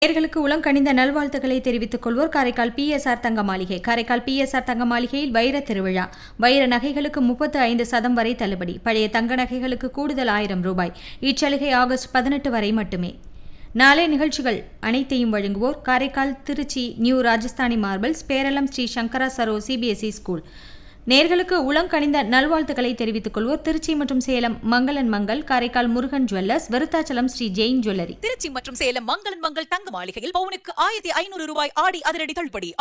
நேர்களுக்கு உளங்கணிந்த நல்வாழ்த்துக்களை தெரிவித்துக் கொள்வோர் காரைக்கால் பிஎஸ்ஆர் தங்க மாளிகை காரைக்கால் பிஎஸ்ஆர் தங்க மாளிகையில் வைர திருவிழா வைர நகைகளுக்கு முப்பத்து ஐந்து சதம் வரை தள்ளுபடி பழைய தங்க நகைகளுக்கு கூடுதல் ஆயிரம் ரூபாய் இச்சலுகை ஆகஸ்ட் பதினெட்டு வரை மட்டுமே நாளை நிகழ்ச்சிகள் அனைத்தையும் வழங்குவோர் காரைக்கால் திருச்சி நியூ ராஜஸ்தானி மார்பிள்ஸ் பேரளம் ஸ்ரீ சங்கரா சரோ சிபிஎஸ்இ ஸ்கூல் நேர்களுக்கு உளங்கணிந்த நல்வாழ்த்துக்களை தெரிவித்துக் கொள்வோர் திருச்சி மற்றும் சேலம் மங்களன் மங்கள் காரைக்கால் முருகன் ஜுவல்லர்ஸ் விருத்தாச்சலம் ஸ்ரீ ஜெயின் ஜுவல்லரி திருச்சி மற்றும் சேலம் மங்களன் மங்கள் தங்க மாளிகையில் பவுனுக்கு ஆயிரத்தி ஐநூறு ரூபாய் ஆடி அதிரடி தள்ளுபடி